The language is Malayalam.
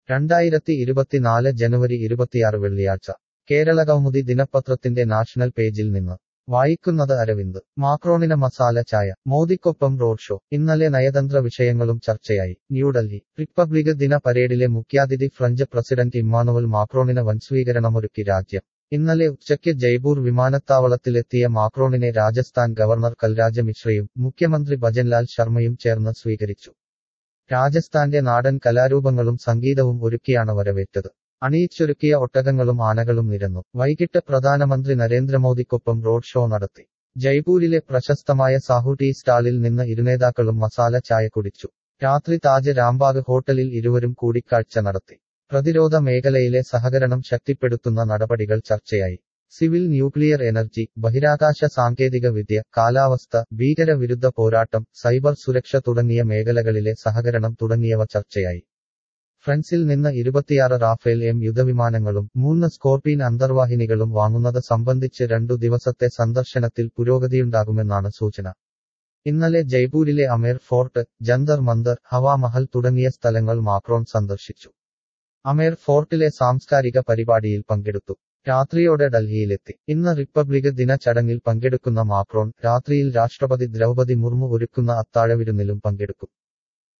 രണ്ടായിരത്തി ഇരുപത്തിനാല് ജനുവരി ഇരുപത്തിയാറ് വെള്ളിയാഴ്ച കേരളകൗമുദി ദിനപത്രത്തിന്റെ നാഷണൽ പേജിൽ നിന്ന് വായിക്കുന്നത് അരവിന്ദ് മാക്രോണിന് മസാല ചായ മോദിക്കൊപ്പം റോഡ് ഷോ ഇന്നലെ നയതന്ത്ര വിഷയങ്ങളും ചർച്ചയായി ന്യൂഡൽഹി റിപ്പബ്ലിക് ദിന പരേഡിലെ മുഖ്യാതിഥി ഫ്രഞ്ച് പ്രസിഡന്റ് ഇമ്മാനുവൽ മാക്രോണിന് വൻസ്വീകരണമൊരുക്കി രാജ്യം ഇന്നലെ ഉച്ചയ്ക്ക് ജയ്പൂർ വിമാനത്താവളത്തിലെത്തിയ മാക്രോണിനെ രാജസ്ഥാൻ ഗവർണർ കൽരാജ മിശ്രയും മുഖ്യമന്ത്രി ഭജൻലാൽ ശർമ്മയും ചേർന്ന് സ്വീകരിച്ചു രാജസ്ഥാന്റെ നാടൻ കലാരൂപങ്ങളും സംഗീതവും ഒരുക്കിയാണ് വരവേറ്റത് അണിയിച്ചൊരുക്കിയ ഒട്ടകങ്ങളും ആനകളും നിരന്നു വൈകിട്ട് പ്രധാനമന്ത്രി നരേന്ദ്രമോദിക്കൊപ്പം റോഡ് ഷോ നടത്തി ജയ്പൂരിലെ പ്രശസ്തമായ സാഹു ടീ സ്റ്റാളിൽ നിന്ന് ഇരുനേതാക്കളും മസാല ചായ കുടിച്ചു രാത്രി താജ് രാംബാഗ് ഹോട്ടലിൽ ഇരുവരും കൂടിക്കാഴ്ച നടത്തി പ്രതിരോധ മേഖലയിലെ സഹകരണം ശക്തിപ്പെടുത്തുന്ന നടപടികൾ ചർച്ചയായി സിവിൽ ന്യൂക്ലിയർ എനർജി ബഹിരാകാശ സാങ്കേതിക വിദ്യ കാലാവസ്ഥ ഭീകരവിരുദ്ധ പോരാട്ടം സൈബർ സുരക്ഷ തുടങ്ങിയ മേഖലകളിലെ സഹകരണം തുടങ്ങിയവ ചർച്ചയായി ഫ്രൻസിൽ നിന്ന് ഇരുപത്തിയാറ് റാഫേൽ എം യുദ്ധവിമാനങ്ങളും മൂന്ന് സ്കോർപീൻ അന്തർവാഹിനികളും വാങ്ങുന്നത് സംബന്ധിച്ച് രണ്ടു ദിവസത്തെ സന്ദർശനത്തിൽ പുരോഗതിയുണ്ടാകുമെന്നാണ് സൂചന ഇന്നലെ ജയ്പൂരിലെ അമേർ ഫോർട്ട് ജന്തർ മന്ദർ ഹവാമഹൽ തുടങ്ങിയ സ്ഥലങ്ങൾ മാക്രോൺ സന്ദർശിച്ചു അമേർ ഫോർട്ടിലെ സാംസ്കാരിക പരിപാടിയിൽ പങ്കെടുത്തു രാത്രിയോടെ ഡൽഹിയിലെത്തി ഇന്ന് റിപ്പബ്ലിക് ദിന ചടങ്ങിൽ പങ്കെടുക്കുന്ന മാക്രോൺ രാത്രിയിൽ രാഷ്ട്രപതി ദ്രൗപതി മുർമു ഒരുക്കുന്ന അത്താഴവിരുന്നിലും പങ്കെടുക്കും